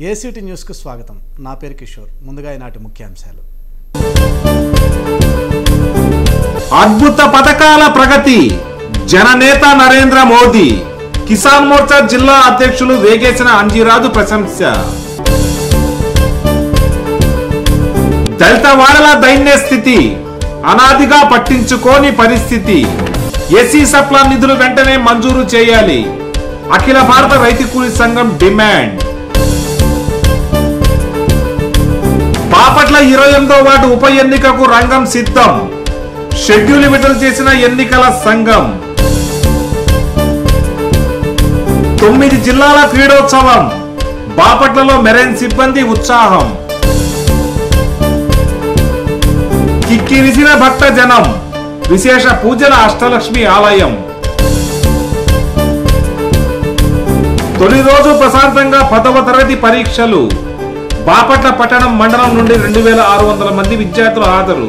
ACT న్యూస్కు స్వాగతం నా పేరు కిషోర్ ముందుగా ఈనాటి ముఖ్యాంశాలు అద్భుత పథకాల ప్రగతి జననేత నరేంద్ర మోదీ కిసాన్ మోర్చా జిల్లా అధ్యక్షులు వేగేసిన అంజీరాజు ప్రశంస దళిత వాడల దైన్య స్థితి అనాదిగా పట్టించుకోని పరిస్థితి ఎస్సీ సప్లా నిధులు వెంటనే మంజూరు చేయాలి అఖిల భారత రైతు కూలీ సంఘం డిమాండ్ బాపట్ల ఇరవై ఎనిమిదో వార్డు ఉప ఎన్నికకు రంగం సిద్ధం షెడ్యూల్ విడుదల చేసిన ఎన్నికల సంఘం తొమ్మిది జిల్లాల క్రీడోత్సవం బాపట్లలో మెరైన్ సిబ్బంది ఉత్సాహం కిక్కిరిసిన భక్త జనం విశేష పూజల అష్టలక్ష్మి ఆలయం తొలి రోజు ప్రశాంతంగా పదవ తరగతి పరీక్షలు బాపట్ల పట్టణం మండలం నుండి రెండు వేల ఆరు వందల మంది విద్యార్థులు హాజరు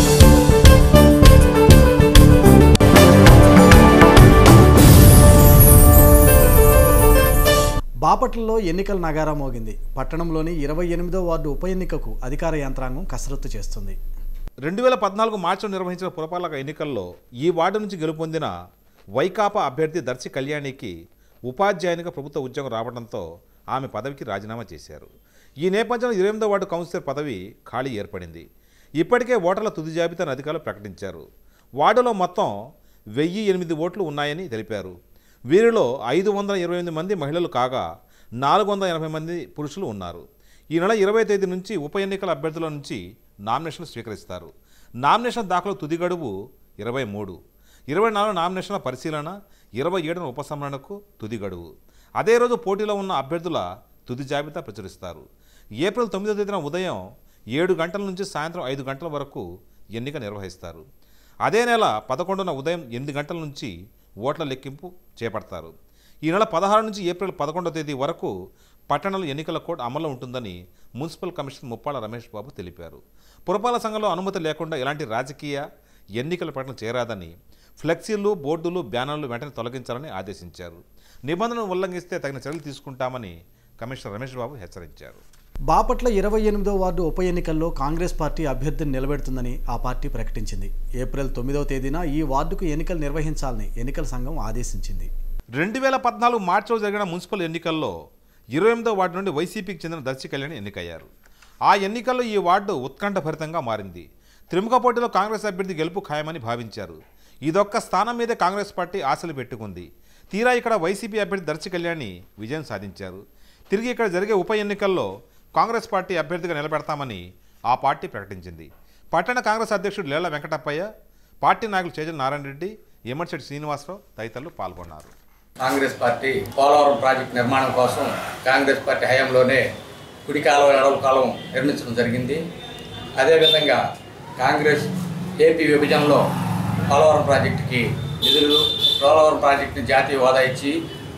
బాపట్లలో ఎన్నికల నగారా మోగింది పట్టణంలోని ఇరవై ఎనిమిదో వార్డు ఉప ఎన్నికకు అధికార యంత్రాంగం కసరత్తు చేస్తుంది రెండు వేల పద్నాలుగు మార్చిలో నిర్వహించిన పురపాలక ఎన్నికల్లో ఈ వార్డు నుంచి గెలుపొందిన వైకాపా అభ్యర్థి దర్శి కళ్యాణికి ఉపాధ్యాయునిగా ప్రభుత్వ ఉద్యోగం రావడంతో ఆమె పదవికి రాజీనామా చేశారు ఈ నేపథ్యంలో ఇరవై ఎనిమిదో వార్డు కౌన్సిలర్ పదవి ఖాళీ ఏర్పడింది ఇప్పటికే ఓటర్ల తుది జాబితాను అధికారులు ప్రకటించారు వార్డులో మొత్తం వెయ్యి ఎనిమిది ఓట్లు ఉన్నాయని తెలిపారు వీరిలో ఐదు వందల ఇరవై ఎనిమిది మంది మహిళలు కాగా నాలుగు వందల ఎనభై మంది పురుషులు ఉన్నారు ఈ నెల ఇరవై తేదీ నుంచి ఉప ఎన్నికల అభ్యర్థుల నుంచి నామినేషన్లు స్వీకరిస్తారు నామినేషన్ దాఖలు తుది గడువు ఇరవై మూడు ఇరవై నాలుగు నామినేషన్ల పరిశీలన ఇరవై ఏడున ఉపసంహరణకు తుది గడువు అదే రోజు పోటీలో ఉన్న అభ్యర్థుల తుది జాబితా ప్రచురిస్తారు ఏప్రిల్ తొమ్మిదో తేదీన ఉదయం ఏడు గంటల నుంచి సాయంత్రం ఐదు గంటల వరకు ఎన్నిక నిర్వహిస్తారు అదే నెల పదకొండున ఉదయం ఎనిమిది గంటల నుంచి ఓట్ల లెక్కింపు చేపడతారు ఈ నెల పదహారు నుంచి ఏప్రిల్ పదకొండో తేదీ వరకు పట్టణంలో ఎన్నికల కోడ్ అమల్లో ఉంటుందని మున్సిపల్ కమిషనర్ ముప్పాల రమేష్ బాబు తెలిపారు పురపాలక సంఘంలో అనుమతి లేకుండా ఎలాంటి రాజకీయ ఎన్నికల ప్రకటన చేరాదని ఫ్లెక్సీలు బోర్డులు బ్యానర్లు వెంటనే తొలగించాలని ఆదేశించారు నిబంధనలు ఉల్లంఘిస్తే తగిన చర్యలు తీసుకుంటామని కమిషనర్ రమేష్ బాబు హెచ్చరించారు బాపట్ల ఇరవై ఎనిమిదో వార్డు ఉప ఎన్నికల్లో కాంగ్రెస్ పార్టీ అభ్యర్థిని నిలబెడుతుందని ఆ పార్టీ ప్రకటించింది ఏప్రిల్ తొమ్మిదవ తేదీన ఈ వార్డుకు ఎన్నికలు నిర్వహించాలని ఎన్నికల సంఘం ఆదేశించింది రెండు వేల పద్నాలుగు మార్చిలో జరిగిన మున్సిపల్ ఎన్నికల్లో ఇరవై ఎనిమిదో వార్డు నుండి వైసీపీకి చెందిన దర్శి కళ్యాణి ఎన్నికయ్యారు ఆ ఎన్నికల్లో ఈ వార్డు ఉత్కంఠభరితంగా మారింది త్రిముఖ పోటీలో కాంగ్రెస్ అభ్యర్థి గెలుపు ఖాయమని భావించారు ఇదొక్క స్థానం మీదే కాంగ్రెస్ పార్టీ ఆశలు పెట్టుకుంది తీరా ఇక్కడ వైసీపీ అభ్యర్థి దర్శి కళ్యాణి విజయం సాధించారు తిరిగి ఇక్కడ జరిగే ఉప ఎన్నికల్లో కాంగ్రెస్ పార్టీ అభ్యర్థిగా నిలబెడతామని ఆ పార్టీ ప్రకటించింది పట్టణ కాంగ్రెస్ అధ్యక్షుడు లేళ్ల వెంకటప్పయ్య పార్టీ నాయకులు చేజల నారాయణ రెడ్డి ఎమ్మడిశెట్టి శ్రీనివాసరావు తదితరులు పాల్గొన్నారు కాంగ్రెస్ పార్టీ పోలవరం ప్రాజెక్టు నిర్మాణం కోసం కాంగ్రెస్ పార్టీ హయాంలోనే కుడి కాలువ ఎడవ కాలం నిర్మించడం జరిగింది అదేవిధంగా కాంగ్రెస్ ఏపీ విభజనలో పోలవరం ప్రాజెక్టుకి నిధులు పోలవరం ప్రాజెక్టుని జాతీయ హోదా ఇచ్చి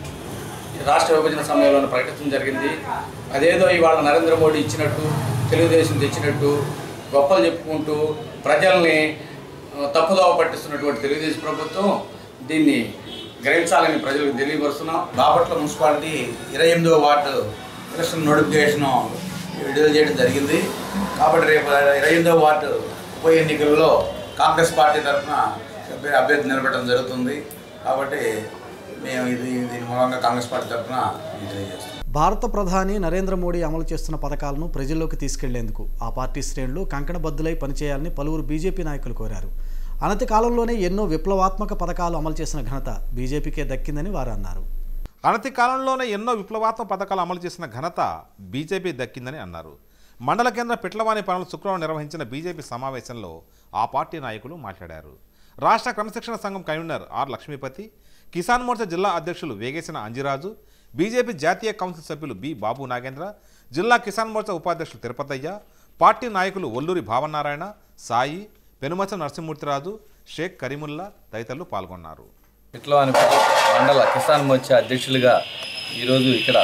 రాష్ట్ర విభజన సమయంలో ప్రకటించడం జరిగింది అదేదో ఇవాళ నరేంద్ర మోడీ ఇచ్చినట్టు తెలుగుదేశం తెచ్చినట్టు గొప్పలు చెప్పుకుంటూ ప్రజల్ని ఆ, తప్పుదోవ పట్టిస్తున్నటువంటి తెలుగుదేశం ప్రభుత్వం దీన్ని గ్రహించాలని ప్రజలకు తెలియపరుస్తున్నాం బాపట్ల మున్సిపాలిటీ ఇరవై ఎనిమిదవ వార్డు ఎలక్షన్ నోటిఫికేషన్ విడుదల చేయడం జరిగింది కాబట్టి రేపు ఇరవై ఎనిమిదవ వార్డు ఉప ఎన్నికల్లో కాంగ్రెస్ పార్టీ తరఫున అభ్య- అభ్యర్థి నిలబెట్టడం జరుగుతుంది కాబట్టి మేము ఇది దీని మూలంగా కాంగ్రెస్ పార్టీ తరఫున మీకు తెలియజేస్తాం భారత ప్రధాని నరేంద్ర మోడీ అమలు చేస్తున్న పథకాలను ప్రజల్లోకి తీసుకెళ్లేందుకు ఆ పార్టీ శ్రేణులు కంకణబద్దులై పనిచేయాలని పలువురు బీజేపీ నాయకులు కోరారు అనతి కాలంలోనే ఎన్నో విప్లవాత్మక పథకాలు అమలు చేసిన ఘనత బీజేపీకే దక్కిందని వారు అన్నారు అనతి కాలంలోనే ఎన్నో విప్లవాత్మక పథకాలు అమలు చేసిన ఘనత బీజేపీ దక్కిందని అన్నారు మండల కేంద్ర పిట్లవాణి పనులు శుక్రవారం నిర్వహించిన బీజేపీ సమావేశంలో ఆ పార్టీ నాయకులు మాట్లాడారు రాష్ట్ర క్రమశిక్షణ సంఘం కన్వీనర్ ఆర్ లక్ష్మీపతి కిసాన్ మోర్చా జిల్లా అధ్యక్షులు వేగేసిన అంజిరాజు బీజేపీ జాతీయ కౌన్సిల్ సభ్యులు బి బాబు నాగేంద్ర జిల్లా కిసాన్ మోర్చా ఉపాధ్యక్షులు తిరుపతయ్య పార్టీ నాయకులు ఒల్లూరి భావనారాయణ సాయి పెనుమచ నరసింహమూర్తిరాజు షేక్ కరీముల్లా తదితరులు పాల్గొన్నారు ఇట్లవాని మండల కిసాన్ మోర్చా అధ్యక్షులుగా ఈరోజు ఇక్కడ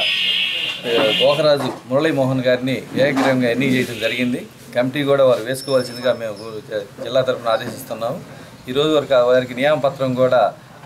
ఏ, గోకరాజు మురళీమోహన్ గారిని ఏకగ్రీవంగా ఎన్నిక చేయడం జరిగింది కమిటీ కూడా వారు వేసుకోవాల్సిందిగా మేము జిల్లా తరఫున ఆదేశిస్తున్నాము ఈరోజు వరకు వారికి నియామపత్రం కూడా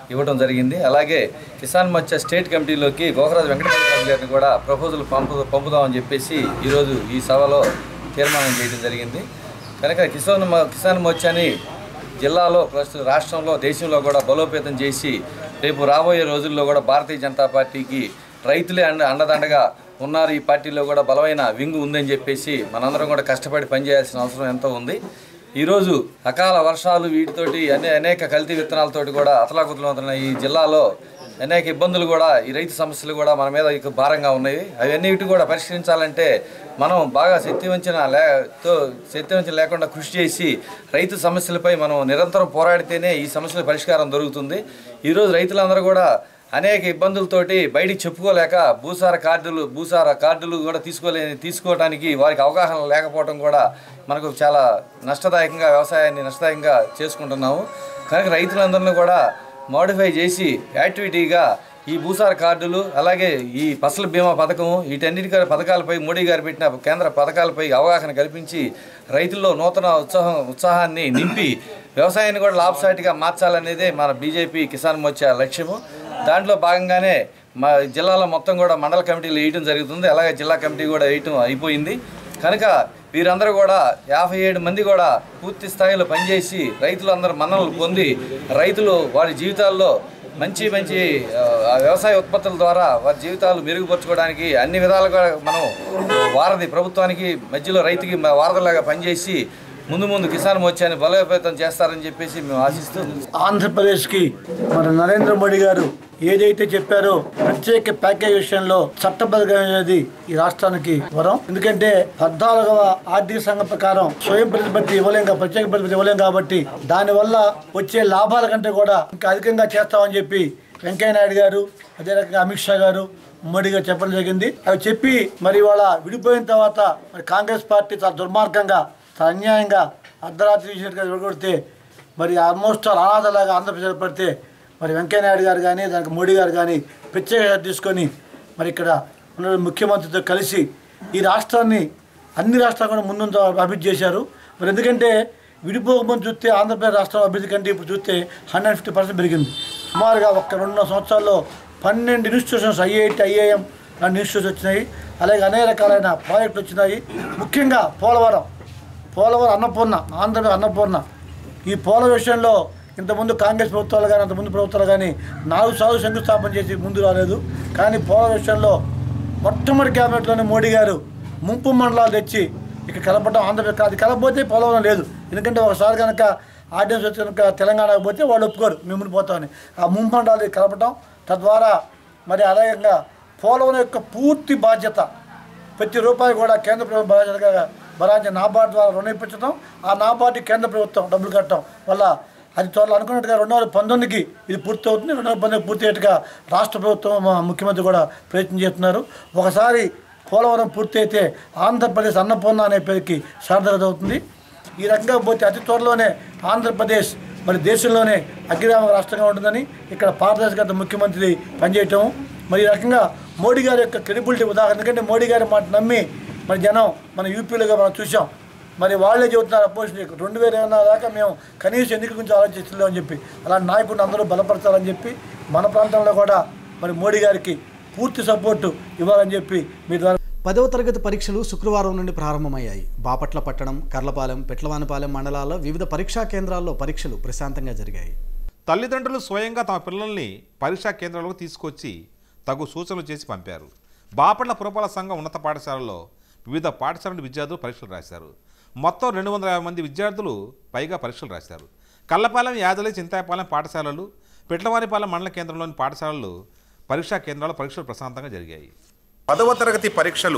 ఇవ్వడం జరిగింది అలాగే కిసాన్ మత్స్య స్టేట్ కమిటీలోకి గోకరాజు వెంకటరాజు గారిని కూడా ప్రపోజల్ పంపు పంపుదామని చెప్పేసి ఈరోజు ఈ సభలో తీర్మానం చేయడం జరిగింది కనుక కిసాన్ మ- కిసాన్ మోర్చాని జిల్లాలో ప్రస్తుత రాష్ట్రంలో దేశంలో కూడా బలోపేతం చేసి రేపు రాబోయే రోజుల్లో కూడా భారతీయ జనతా పార్టీకి రైతులే అండ అండదండగా ఉన్నారు ఈ పార్టీలో కూడా బలమైన వింగు ఉందని చెప్పేసి మనందరం కూడా కష్టపడి పనిచేయాల్సిన అవసరం ఎంతో ఉంది ఈరోజు అకాల వర్షాలు వీటితోటి అనే అనేక కల్తీ విత్తనాలతోటి కూడా అతలాకుతలవుతున్న ఈ జిల్లాలో అనేక ఇబ్బందులు కూడా ఈ రైతు సమస్యలు కూడా మన మీద ఇక భారంగా ఉన్నాయి అవన్నిటి కూడా పరిష్కరించాలంటే మనం బాగా శక్తివంచన లేతో శక్తివంచన లేకుండా కృషి చేసి రైతు సమస్యలపై మనం నిరంతరం పోరాడితేనే ఈ సమస్యల పరిష్కారం దొరుకుతుంది ఈరోజు రైతులందరూ కూడా అనేక ఇబ్బందులతోటి బయటికి చెప్పుకోలేక భూసార కార్డులు భూసార కార్డులు కూడా తీసుకోలే తీసుకోవడానికి వారికి అవగాహన లేకపోవడం కూడా మనకు చాలా నష్టదాయకంగా వ్యవసాయాన్ని నష్టదాయకంగా చేసుకుంటున్నాము కనుక రైతులందరినీ కూడా మోడిఫై చేసి యాక్టివిటీగా ఈ భూసార కార్డులు అలాగే ఈ ఫసల్ బీమా పథకం వీటన్నిటి గారి పథకాలపై మోడీ గారు పెట్టిన కేంద్ర పథకాలపై అవగాహన కల్పించి రైతుల్లో నూతన ఉత్సాహం ఉత్సాహాన్ని నింపి వ్యవసాయాన్ని కూడా లాభసాటిగా మార్చాలనేదే మన బీజేపీ కిసాన్ మోర్చా లక్ష్యము దాంట్లో భాగంగానే మా జిల్లాలో మొత్తం కూడా మండల కమిటీలు వేయటం జరుగుతుంది అలాగే జిల్లా కమిటీ కూడా వేయటం అయిపోయింది కనుక వీరందరూ కూడా యాభై ఏడు మంది కూడా పూర్తి స్థాయిలో పనిచేసి రైతులందరూ మన్ననలు పొంది రైతులు వారి జీవితాల్లో మంచి మంచి ఆ, వ్యవసాయ ఉత్పత్తుల ద్వారా వారి జీవితాలు మెరుగుపరచుకోవడానికి అన్ని విధాలుగా మనం వారధి ప్రభుత్వానికి మధ్యలో రైతుకి వారధిలాగా పనిచేసి ముందు ముందు కిసాన్ మోర్చాని బలోపేతం చేస్తారని చెప్పేసి మేము ఆశిస్తూ ఆంధ్రప్రదేశ్కి మన నరేంద్ర మోడీ గారు ఏదైతే చెప్పారో ప్రత్యేక ప్యాకేజ్ విషయంలో చట్టబద్ధంగా అనేది ఈ రాష్ట్రానికి వరం ఎందుకంటే పద్నాలుగవ ఆర్థిక సంఘం ప్రకారం స్వయం ప్రతిపత్తి ఇవ్వలేం కా- ప్రత్యేక ప్రతిపత్తి ఇవ్వలేం కాబట్టి దానివల్ల వచ్చే లాభాల కంటే కూడా ఇంకా అధికంగా చేస్తామని చెప్పి వెంకయ్య నాయుడు గారు అదే రకంగా అమిత్ షా గారు మోడీ గారు చెప్పడం జరిగింది అవి చెప్పి మరి ఇవాళ విడిపోయిన తర్వాత మరి కాంగ్రెస్ పార్టీ చాలా దుర్మార్గంగా చాలా అన్యాయంగా అర్ధరాత్రి చేసినట్టుగా విడగొడితే మరి ఆల్మోస్ట్ ఆల్ అనాథలాగా ఆంధ్రప్రదేశ్ ఏర్పడితే మరి వెంకయ్యనాయుడు గారు కానీ దానికి మోడీ గారు కానీ ప్రత్యేక శ్రద్ధ తీసుకొని మరి ఇక్కడ ఉన్న ముఖ్యమంత్రితో కలిసి ఈ రాష్ట్రాన్ని అన్ని రాష్ట్రాలు కూడా ముందు అభివృద్ధి చేశారు మరి ఎందుకంటే విడిపోకముందు చూస్తే ఆంధ్రప్రదేశ్ రాష్ట్రం అభివృద్ధి కంటే ఇప్పుడు చూస్తే హండ్రెడ్ ఫిఫ్టీ పర్సెంట్ పెరిగింది సుమారుగా ఒక్క రెండున్నర సంవత్సరాల్లో పన్నెండు ఇన్స్టిట్యూషన్స్ ఐఐటి ఐఐఎం లాంటి ఇన్స్టిట్యూట్స్ వచ్చినాయి అలాగే అనేక రకాలైన ప్రాజెక్టులు వచ్చినాయి ముఖ్యంగా పోలవరం పోలవరం అన్నపూర్ణ ఆంధ్రప్రదేశ్ అన్నపూర్ణ ఈ పోల విషయంలో ఇంతకుముందు కాంగ్రెస్ ప్రభుత్వాలు కానీ అంతకుముందు ప్రభుత్వాలు కానీ నాలుగు సార్లు శంకుస్థాపన చేసి ముందు రాలేదు కానీ పోల విషయంలో మొట్టమొదటి క్యాబినెట్లోనే మోడీ గారు ముంపు మండలాలు తెచ్చి ఇక్కడ కలపడం ఆంధ్రప్రదేశ్ అది కలపపోతే పోలవరం లేదు ఎందుకంటే ఒకసారి కనుక ఆర్డినెన్స్ వచ్చి కనుక తెలంగాణకు పోతే వాళ్ళు ఒప్పుకోరు మేము ముందు పోతామని ఆ ముంపు మండలాలు కలపడం తద్వారా మరి అలాగే పోలవరం యొక్క పూర్తి బాధ్యత ప్రతి రూపాయి కూడా కేంద్ర ప్రభుత్వం బాధ్యతగా భరాంచ నాబార్డు ద్వారా రుణం ఇప్పించడం ఆ నాబార్డు కేంద్ర ప్రభుత్వం డబ్బులు కట్టడం వల్ల అది త్వరలో అనుకున్నట్టుగా రెండు వేల పంతొమ్మిదికి ఇది పూర్తి అవుతుంది రెండు వేల పంతొమ్మిది పూర్తి అయ్యేట్టుగా రాష్ట్ర ప్రభుత్వం మా ముఖ్యమంత్రి కూడా ప్రయత్నం చేస్తున్నారు ఒకసారి పోలవరం పూర్తి అయితే ఆంధ్రప్రదేశ్ అన్నపూర్ణ అనే పేరుకి సార్థకత అవుతుంది ఈ రకంగా పోతే అతి త్వరలోనే ఆంధ్రప్రదేశ్ మరి దేశంలోనే అగ్రగామ రాష్ట్రంగా ఉంటుందని ఇక్కడ పారదర్శకత ముఖ్యమంత్రి పనిచేయటం మరి ఈ రకంగా మోడీ గారి యొక్క క్రెడిబిలిటీ ఉదాహరణ ఎందుకంటే మోడీ గారి మాట నమ్మి మన జనం మన యూపీలోగా మనం చూసాం మరి వాళ్ళే చెబుతున్నారు అపోజిషన్ రెండు వేల ఇరవై నాలుగు దాకా మేము కనీసం ఎన్నికల గురించి ఆలోచిస్తున్నాం అని చెప్పి అలాంటి నాయకుడిని అందరూ బలపరచాలని చెప్పి మన ప్రాంతంలో కూడా మరి మోడీ గారికి పూర్తి సపోర్టు ఇవ్వాలని చెప్పి మీ ద్వారా పదవ తరగతి పరీక్షలు శుక్రవారం నుండి ప్రారంభమయ్యాయి బాపట్ల పట్టణం కర్లపాలెం పెట్లవానిపాలెం మండలాల్లో వివిధ పరీక్షా కేంద్రాల్లో పరీక్షలు ప్రశాంతంగా జరిగాయి తల్లిదండ్రులు స్వయంగా తమ పిల్లల్ని పరీక్షా కేంద్రాలకు తీసుకొచ్చి తగు సూచనలు చేసి పంపారు బాపట్ల పురపాలక సంఘం ఉన్నత పాఠశాలలో వివిధ పాఠశాలల విద్యార్థులు పరీక్షలు రాశారు మొత్తం రెండు వందల యాభై మంది విద్యార్థులు పైగా పరీక్షలు రాశారు కల్లపాలెం యాదలి చింతాయపాలెం పాఠశాలలు పెట్లవానిపాలెం మండల కేంద్రంలోని పాఠశాలలు పరీక్షా కేంద్రాల్లో పరీక్షలు ప్రశాంతంగా జరిగాయి పదవ తరగతి పరీక్షలు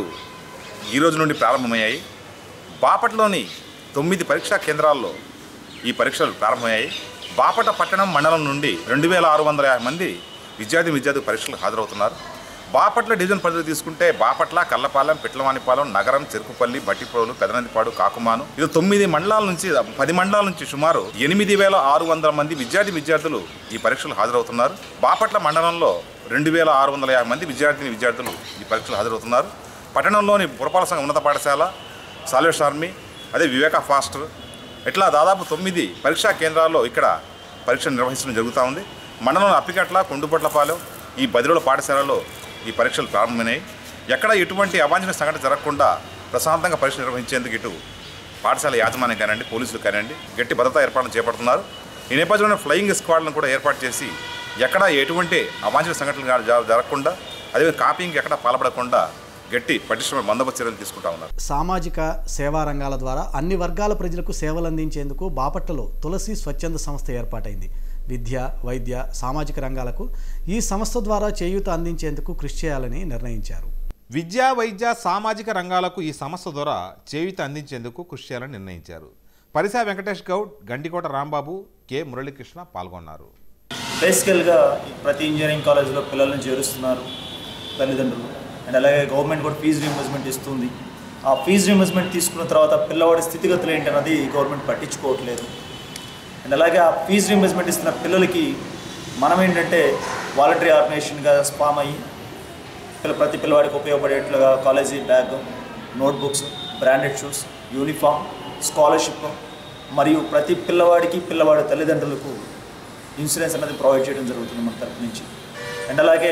ఈ రోజు నుండి ప్రారంభమయ్యాయి బాపట్లోని తొమ్మిది పరీక్షా కేంద్రాల్లో ఈ పరీక్షలు ప్రారంభమయ్యాయి బాపట పట్టణం మండలం నుండి రెండు వేల ఆరు వందల యాభై మంది విద్యార్థి విద్యార్థి పరీక్షలకు హాజరవుతున్నారు బాపట్ల డివిజన్ పరిధి తీసుకుంటే బాపట్ల కల్లపాలెం పిట్లవానిపాలెం నగరం చెరుకుపల్లి బట్టిప్రోలు పెదనందిపాడు కాకుమాను ఇది తొమ్మిది మండలాల నుంచి పది మండలాల నుంచి సుమారు ఎనిమిది వేల ఆరు వందల మంది విద్యార్థి విద్యార్థులు ఈ పరీక్షలు హాజరవుతున్నారు బాపట్ల మండలంలో రెండు వేల ఆరు వందల యాభై మంది విద్యార్థిని విద్యార్థులు ఈ పరీక్షలు హాజరవుతున్నారు పట్టణంలోని పురపాలక సంఘం ఉన్నత పాఠశాల సాల్వేష్ ఆర్మీ అదే వివేక ఫాస్టర్ ఇట్లా దాదాపు తొమ్మిది పరీక్షా కేంద్రాల్లో ఇక్కడ పరీక్ష నిర్వహించడం జరుగుతూ ఉంది మండలం అప్పికట్ల కొండుపట్లపాలెం ఈ బదిరోల పాఠశాలలో ఈ పరీక్షలు ప్రారంభమైనాయి ఎక్కడ ఎటువంటి అవాంఛనీయ సంఘటన జరగకుండా ప్రశాంతంగా పరీక్షలు నిర్వహించేందుకు ఇటు పాఠశాల యాజమాన్యం కానివ్వండి పోలీసులు కానివ్వండి గట్టి భద్రతా ఏర్పాట్లు చేపడుతున్నారు ఈ నేపథ్యంలో ఫ్లయింగ్ స్క్వాడ్లను కూడా ఏర్పాటు చేసి ఎక్కడ ఎటువంటి అవాంఛనీయ సంఘటనలు గా- జ- జరగకుండా అదేవిధంగా కాపీయింగ్ ఎక్కడ పాల్పడకుండా గట్టి పటిష్టమైన బందోబస్తు చర్యలు తీసుకుంటా ఉన్నారు సామాజిక సేవా రంగాల ద్వారా అన్ని వర్గాల ప్రజలకు సేవలు అందించేందుకు బాపట్టలో తులసి స్వచ్ఛంద సంస్థ ఏర్పాటైంది విద్య వైద్య సామాజిక రంగాలకు ఈ సంస్థ ద్వారా చేయూత అందించేందుకు కృషి చేయాలని నిర్ణయించారు విద్యా వైద్య సామాజిక రంగాలకు ఈ సంస్థ ద్వారా చేయూత అందించేందుకు కృషి చేయాలని నిర్ణయించారు పరిసా వెంకటేష్ గౌడ్ గండికోట రాంబాబు కె మురళీకృష్ణ పాల్గొన్నారు బేసికల్గా ప్రతి ఇంజనీరింగ్ కాలేజ్లో పిల్లల్ని చేరుస్తున్నారు తల్లిదండ్రులు అండ్ అలాగే గవర్నమెంట్ కూడా ఫీజు రీంబర్స్మెంట్ ఇస్తుంది ఆ ఫీజు రీంబర్స్మెంట్ తీసుకున్న తర్వాత పిల్లవాడి స్థితిగతులు ఏంటన్నది గవర్నమెంట్ పట్టించుకోవట్లేదు అండ్ అలాగే ఆ ఫీజు రీంబర్స్మెంట్ ఇస్తున్న పిల్లలకి మనం ఏంటంటే వాలంటరీ ఆర్గనైజేషన్గా స్పామ్ అయ్యి పిల్ల ప్రతి పిల్లవాడికి ఉపయోగపడేట్లుగా college bag notebooks branded shoes uniform scholarship మరియు ప్రతి పిల్లవాడికి పిల్లవాడి తల్లిదండ్రులకు ఇన్సూరెన్స్ అనేది ప్రొవైడ్ చేయడం జరుగుతుంది మన తరపు నుంచి అండ్ అలాగే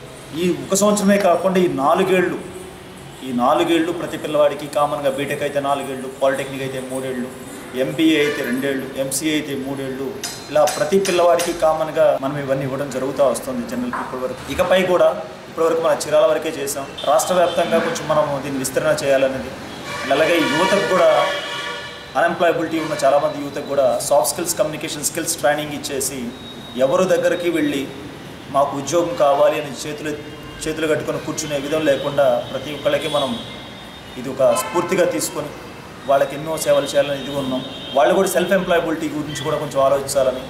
ఈ ఒక సంవత్సరమే కాకుండా ఈ నాలుగేళ్ళు ఈ నాలుగేళ్ళు ప్రతి పిల్లవాడికి కామన్గా బీటెక్ అయితే నాలుగేళ్ళు పాలిటెక్నిక్ అయితే మూడేళ్ళు ఎంబీఏ అయితే రెండేళ్ళు ఎంసీఏ అయితే మూడేళ్ళు ఇలా ప్రతి పిల్లవాడికి కామన్గా మనం ఇవన్నీ ఇవ్వడం జరుగుతూ వస్తుంది జనరల్ ఇప్పటి వరకు ఇకపై కూడా ఇప్పటివరకు మన చిరాల వరకే చేసాం రాష్ట్ర వ్యాప్తంగా కొంచెం మనం దీన్ని విస్తరణ చేయాలనేది అండ్ అలాగే యువతకు కూడా అన్ఎంప్లాయబిలిటీ ఉన్న చాలామంది యువతకు కూడా soft skills communication skills training ఇచ్చేసి ఎవరు దగ్గరికి వెళ్ళి మాకు ఉద్యోగం కావాలి అని చేతులు చేతులు కట్టుకొని కూర్చునే విధం లేకుండా ప్రతి ఒక్కళ్ళకి మనం ఇది ఒక స్ఫూర్తిగా తీసుకొని వాళ్ళకి ఎన్నో సేవలు చేయాలని ఇది ఉన్నాం వాళ్ళు కూడా సెల్ఫ్ ఎంప్లాయబిలిటీ గురించి కూడా కొంచెం ఆలోచించాలని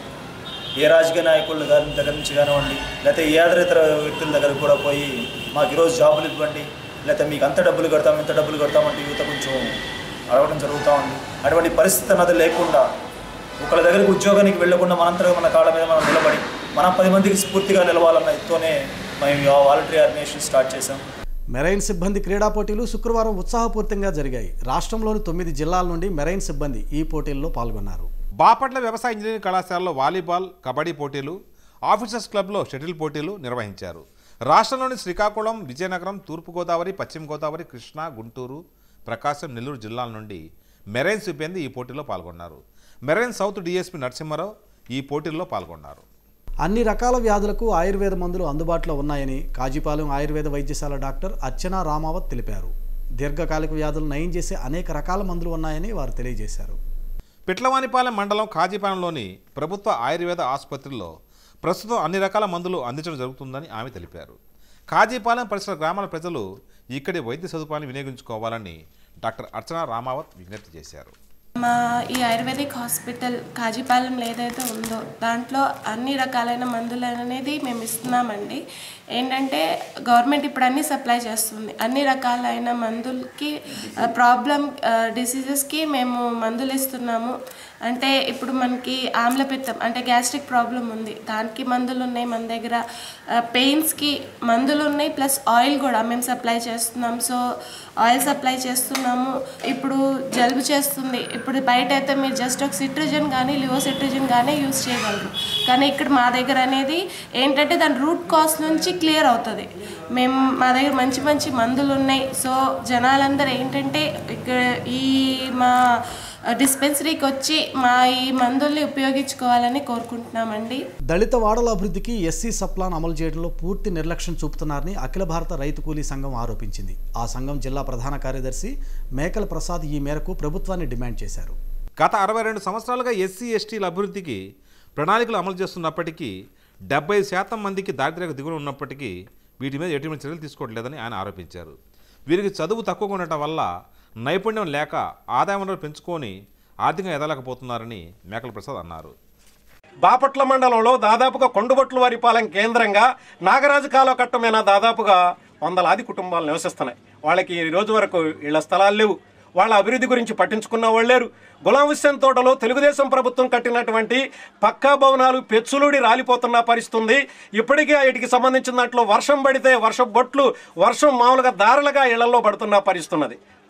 ఏ రాజకీయ నాయకుల గారి దగ్గర నుంచి కానివ్వండి లేకపోతే ఏ ఇతర వ్యక్తుల దగ్గరకు కూడా పోయి మాకు ఈరోజు జాబులు ఇవ్వండి లేకపోతే మీకు అంత డబ్బులు కడతాం ఇంత డబ్బులు కడతామంటే యువత కొంచెం అడగడం జరుగుతూ ఉంది అటువంటి పరిస్థితి అన్నది లేకుండా ఒకళ్ళ దగ్గరికి ఉద్యోగానికి వెళ్ళకుండా మనంతగా మన కాళ్ళ మీద మనం నిలబడి మనం పది మందికి స్ఫూర్తిగా నిలవాలన్న ఎత్తుతోనే మేము వాలంటరీ ఆర్గనైజేషన్ స్టార్ట్ చేసాం మెరైన్ సిబ్బంది క్రీడా పోటీలు శుక్రవారం ఉత్సాహపూరితంగా జరిగాయి రాష్ట్రంలోని తొమ్మిది జిల్లాల నుండి మెరైన్ సిబ్బంది ఈ పోటీల్లో పాల్గొన్నారు బాపట్ల వ్యవసాయ ఇంజనీరింగ్ కళాశాలలో వాలీబాల్ కబడ్డీ పోటీలు ఆఫీసర్స్ క్లబ్లో షటిల్ పోటీలు నిర్వహించారు రాష్ట్రంలోని శ్రీకాకుళం విజయనగరం తూర్పుగోదావరి పశ్చిమ గోదావరి కృష్ణా గుంటూరు ప్రకాశం నెల్లూరు జిల్లాల నుండి మెరైన్ సిబ్బంది ఈ పోటీలో పాల్గొన్నారు మెరైన్ సౌత్ డీఎస్పీ నరసింహారావు ఈ పోటీల్లో పాల్గొన్నారు అన్ని రకాల వ్యాధులకు ఆయుర్వేద మందులు అందుబాటులో ఉన్నాయని కాజీపాలెం ఆయుర్వేద వైద్యశాల డాక్టర్ అర్చనా రామావత్ తెలిపారు దీర్ఘకాలిక వ్యాధులు నయం చేసే అనేక రకాల మందులు ఉన్నాయని వారు తెలియజేశారు పిట్లవానిపాలెం మండలం కాజీపాలెంలోని ప్రభుత్వ ఆయుర్వేద ఆసుపత్రిలో ప్రస్తుతం అన్ని రకాల మందులు అందించడం జరుగుతుందని ఆమె తెలిపారు కాజీపాలెం పరిసర గ్రామాల ప్రజలు ఇక్కడి వైద్య సదుపాయాన్ని వినియోగించుకోవాలని డాక్టర్ అర్చనా రామావత్ విజ్ఞప్తి చేశారు మా ఈ ఆయుర్వేదిక్ హాస్పిటల్ కాజీపాలెంలో ఏదైతే ఉందో దాంట్లో అన్ని రకాలైన మందులు అనేది మేము ఇస్తున్నామండి ఏంటంటే గవర్నమెంట్ ఇప్పుడు అన్ని సప్లై చేస్తుంది అన్ని రకాలైన మందులకి ప్రాబ్లం డిసీజెస్కి మేము మందులు ఇస్తున్నాము అంటే ఇప్పుడు మనకి ఆమ్లపిత్తం అంటే గ్యాస్ట్రిక్ ప్రాబ్లం ఉంది దానికి మందులు ఉన్నాయి మన దగ్గర పెయిన్స్కి మందులు ఉన్నాయి ప్లస్ ఆయిల్ కూడా మేము సప్లై చేస్తున్నాం సో ఆయిల్ సప్లై చేస్తున్నాము ఇప్పుడు జలుబు చేస్తుంది ఇప్పుడు బయట అయితే మీరు జస్ట్ ఒక సిట్రిజన్ కానీ లివో సిట్రిజన్ కానీ యూస్ చేయగలరు కానీ ఇక్కడ మా దగ్గర అనేది ఏంటంటే దాని రూట్ కాస్ నుంచి క్లియర్ అవుతుంది మేము మా దగ్గర మంచి మంచి మందులు ఉన్నాయి సో జనాలందరూ ఏంటంటే ఇక్కడ ఈ మా డిస్పెన్సరీకి వచ్చి మా ఈ మందుల్ని ఉపయోగించుకోవాలని కోరుకుంటున్నామండి దళిత వాడల అభివృద్ధికి ఎస్సీ సప్లాన్ అమలు చేయడంలో పూర్తి నిర్లక్ష్యం చూపుతున్నారని అఖిల భారత రైతు కూలీ సంఘం ఆరోపించింది ఆ సంఘం జిల్లా ప్రధాన కార్యదర్శి మేకల ప్రసాద్ ఈ మేరకు ప్రభుత్వాన్ని డిమాండ్ చేశారు గత అరవై రెండు సంవత్సరాలుగా ఎస్సీ ఎస్టీల అభివృద్ధికి ప్రణాళికలు అమలు చేస్తున్నప్పటికీ డెబ్బై శాతం మందికి దారిద్ర్య దిగులు ఉన్నప్పటికీ వీటి మీద ఎటువంటి చర్యలు తీసుకోవట్లేదని ఆయన ఆరోపించారు వీరికి చదువు తక్కువగా ఉండటం వల్ల నైపుణ్యం లేక ఆదాయం వనరులు పెంచుకొని ఆర్థికంగా ఎదలేకపోతున్నారని మేకల ప్రసాద్ అన్నారు బాపట్ల మండలంలో దాదాపుగా కొండబొట్లు వారిపాలెం కేంద్రంగా నాగరాజు కాలువ కట్ట మీద దాదాపుగా వందలాది కుటుంబాలు నివసిస్తున్నాయి వాళ్ళకి ఈ రోజు వరకు ఇళ్ల స్థలాలు లేవు వాళ్ళ అభివృద్ధి గురించి పట్టించుకున్న వాళ్ళు లేరు గులాం హుస్సేన్ తోటలో తెలుగుదేశం ప్రభుత్వం కట్టినటువంటి పక్కా భవనాలు పెచ్చులుడి రాలిపోతున్న పరిస్థితి ఉంది ఇప్పటికీ వీటికి సంబంధించిన దాంట్లో వర్షం పడితే వర్షం బొట్లు వర్షం మామూలుగా దారులుగా ఇళ్లలో పడుతున్న పరిస్థితి ఉన్నది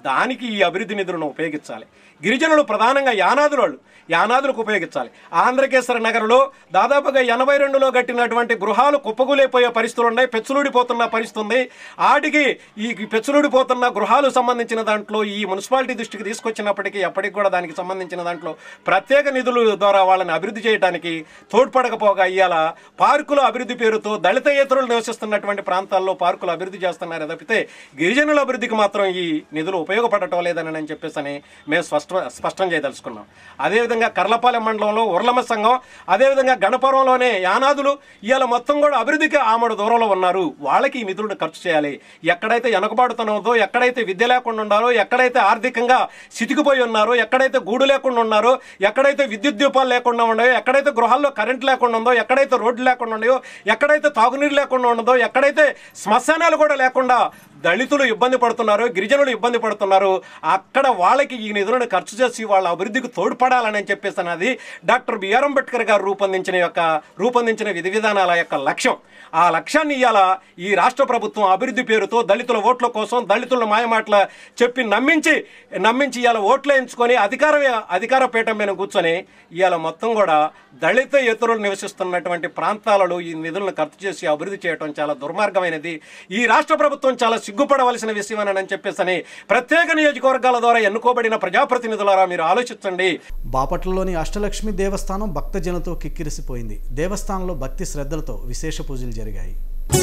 దానికి ఈ అభివృద్ధి నిధులను ఉపయోగించాలి గిరిజనులు ప్రధానంగా యానాదుల వాళ్ళు యానాదులకు ఉపయోగించాలి ఆంధ్రకేశ్వర నగరంలో దాదాపుగా ఎనభై రెండులో కట్టినటువంటి గృహాలు కుప్పగులైపోయే పరిస్థితులు ఉన్నాయి పెచ్చులుడిపోతున్న పరిస్థితి ఉంది ఆటికి ఈ పెచ్చులుడిపోతున్న గృహాలు సంబంధించిన దాంట్లో ఈ మున్సిపాలిటీ దృష్టికి తీసుకొచ్చినప్పటికీ ఎప్పటికి కూడా దానికి సంబంధించిన దాంట్లో ప్రత్యేక నిధుల ద్వారా వాళ్ళని అభివృద్ధి చేయడానికి తోడ్పడకపోగా ఇవాళ పార్కుల అభివృద్ధి పేరుతో దళితయేతరులు నివసిస్తున్నటువంటి ప్రాంతాల్లో పార్కులు అభివృద్ధి చేస్తున్నారు తప్పితే గిరిజనుల అభివృద్ధికి మాత్రం ఈ నిధులు ఉపయోగపడటం లేదని అని చెప్పేసి అని మేము స్పష్ట స్పష్టం చేయదలుచుకున్నాం అదేవిధంగా కర్లపాలెం మండలంలో ఉర్లమ సంఘం అదేవిధంగా గణపురంలోనే యానాదులు ఇవాళ మొత్తం కూడా అభివృద్ధికి ఆమడు దూరంలో ఉన్నారు వాళ్ళకి ఈ నిధులను ఖర్చు చేయాలి ఎక్కడైతే వెనకబాటుతనం ఉందో ఎక్కడైతే విద్య లేకుండా ఉన్నారో ఎక్కడైతే ఆర్థికంగా సితికిపోయి ఉన్నారో ఎక్కడైతే గూడు లేకుండా ఉన్నారో ఎక్కడైతే విద్యుత్ దీపాలు లేకుండా ఉన్నాయో ఎక్కడైతే గృహాల్లో కరెంట్ లేకుండా ఉందో ఎక్కడైతే రోడ్లు లేకుండా ఉన్నాయో ఎక్కడైతే తాగునీరు లేకుండా ఉన్నదో ఎక్కడైతే శ్మశానాలు కూడా లేకుండా దళితులు ఇబ్బంది పడుతున్నారు గిరిజనులు ఇబ్బంది పడుతున్నారు అక్కడ వాళ్ళకి ఈ నిధులను ఖర్చు చేసి వాళ్ళ అభివృద్ధికి తోడ్పడాలని చెప్పేసి అన్నది డాక్టర్ బిఆర్ అంబేద్కర్ గారు రూపొందించిన యొక్క రూపొందించిన విధి విధానాల యొక్క లక్ష్యం ఆ లక్ష్యాన్ని ఇవాళ ఈ రాష్ట్ర ప్రభుత్వం అభివృద్ధి పేరుతో దళితుల ఓట్ల కోసం దళితుల మాయమాటల చెప్పి నమ్మించి నమ్మించి ఇవాళ ఓట్లు వేయించుకొని అధికార అధికార పీఠం మీద కూర్చొని ఇవాళ మొత్తం కూడా దళిత ఇతరులు నివసిస్తున్నటువంటి ప్రాంతాలలో ఈ నిధులను ఖర్చు చేసి అభివృద్ధి చేయడం చాలా దుర్మార్గమైనది ఈ రాష్ట్ర ప్రభుత్వం చాలా సిగ్గుపడవలసిన విషయం అని చెప్పేసి ప్రత్యేక నియోజకవర్గాల ద్వారా ఎన్నుకోబడిన ప్రజాప్రతినిధులారా మీరు ఆలోచించండి బాపట్లలోని అష్టలక్ష్మి దేవస్థానం భక్తజనతో కిక్కిరిసిపోయింది దేవస్థానంలో భక్తి శ్రద్ధలతో విశేష పూజలు జరిగాయి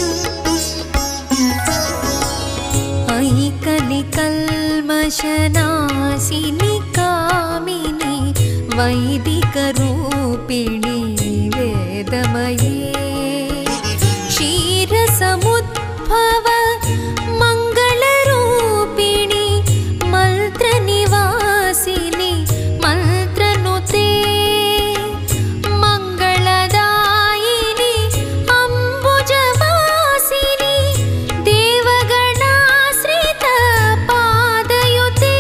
ऐकलि कल्मषनाशिनि कामिनि वैदिकरूपिणि वेदमये क्षीरसमुद्भव मङ्गलरूपिणि मन्त्रनिवासिनि मन्त्रनुते मङ्गलदायिनि अम्बुजवासिनि देवगणाश्रित पादयुते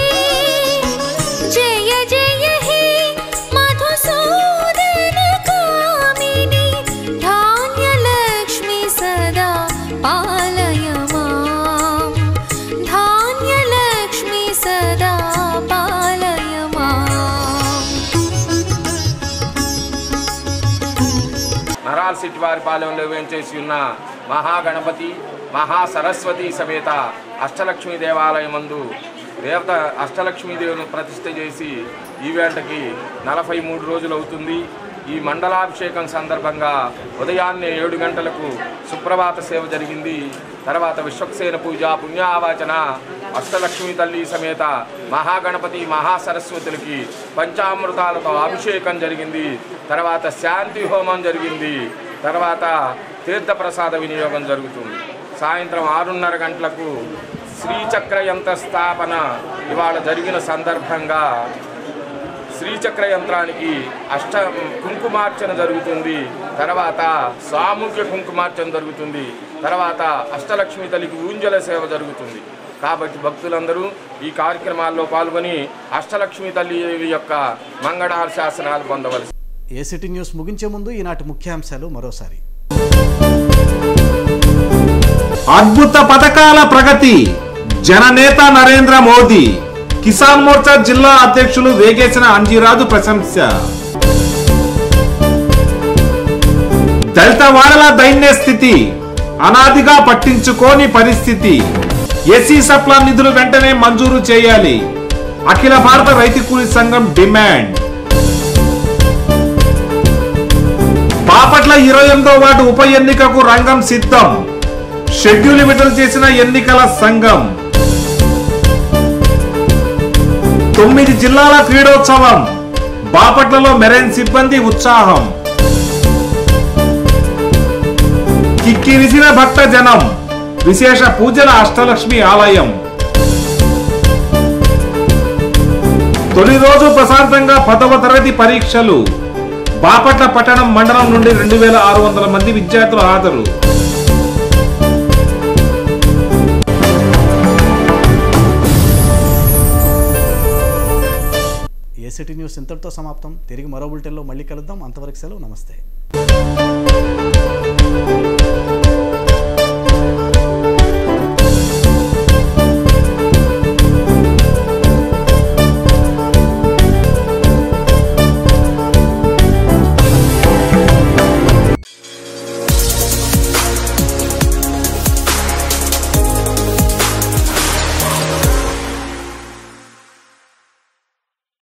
जय जय हे मधुसूदन कामिनि धान्यलक्ष्मि सदा पालय माम् धान्यलक्ष्मि सदा पालय माम् నరాల్ సిటీ వారి పాలెంలో వేంచేసి ఉన్న మహాగణపతి మహాసరస్వతి సమేత అష్టలక్ష్మి దేవాలయం మందు దేవత అష్టలక్ష్మీ దేవుని ప్రతిష్ఠ చేసి ఈ వేటకి నలభై మూడు రోజులు అవుతుంది ఈ మండలాభిషేకం సందర్భంగా ఉదయాన్నే ఏడు గంటలకు సుప్రభాత సేవ జరిగింది తర్వాత విశ్వక్సేన పూజ పుణ్యావాచన అష్టలక్ష్మి తల్లి సమేత మహాగణపతి మహాసరస్వతులకి పంచామృతాలతో అభిషేకం జరిగింది తర్వాత శాంతి హోమం జరిగింది తర్వాత తీర్థప్రసాద వినియోగం జరుగుతుంది సాయంత్రం ఆరున్నర గంటలకు శ్రీచక్ర యంత్ర స్థాపన ఇవాళ జరిగిన సందర్భంగా శ్రీచక్ర యంత్రానికి అష్ట కుంకుమార్చన జరుగుతుంది తర్వాత సామూహిక కుంకుమార్చన జరుగుతుంది తర్వాత అష్టలక్ష్మి తల్లికి ఊంజల సేవ జరుగుతుంది కాబట్టి భక్తులందరూ ఈ కార్యక్రమాల్లో పాల్గొని అష్టలక్ష్మి తల్లి యొక్క మంగళార శాసనాలు పొందవలసి ఏసిటీ న్యూస్ ముగించే ముందు ఈనాటి ముఖ్యాంశాలు మరోసారి అద్భుత పథకాల ప్రగతి జననేత నరేంద్ర మోదీ కిసాన్ మోర్చా జిల్లా అధ్యక్షులు వేగేసిన అంజీరాజు ప్రశంస దళిత వాడల దైన్య స్థితి అనాదిగా పట్టించుకోని పరిస్థితి ఎస్సీ సప్లా నిధులు వెంటనే మంజూరు చేయాలి అఖిల భారత రైతు కూలీ సంఘం డిమాండ్ బాపట్ల ఇరవై ఎనిమిదో వార్డు ఉప ఎన్నికకు రంగం సిద్ధం షెడ్యూల్ విడుదల చేసిన ఎన్నికల సంఘం తొమ్మిది జిల్లాల క్రీడోత్సవం బాపట్లలో మెరైన్ సిబ్బంది ఉత్సాహం కిక్కిరిసిన భక్త జనం విశేష పూజల అష్టలక్ష్మి ఆలయం తొలి రోజు ప్రశాంతంగా పదవ తరగతి పరీక్షలు బాపట్ల పట్టణం మండలం నుండి రెండు వేల ఆరు వందల మంది విద్యార్థులు హాజరు ఏసిటీ న్యూస్ ఇంతటితో సమాప్తం తిరిగి మరో బులెటిన్లో మళ్ళీ కలుద్దాం అంతవరకు సెలవు నమస్తే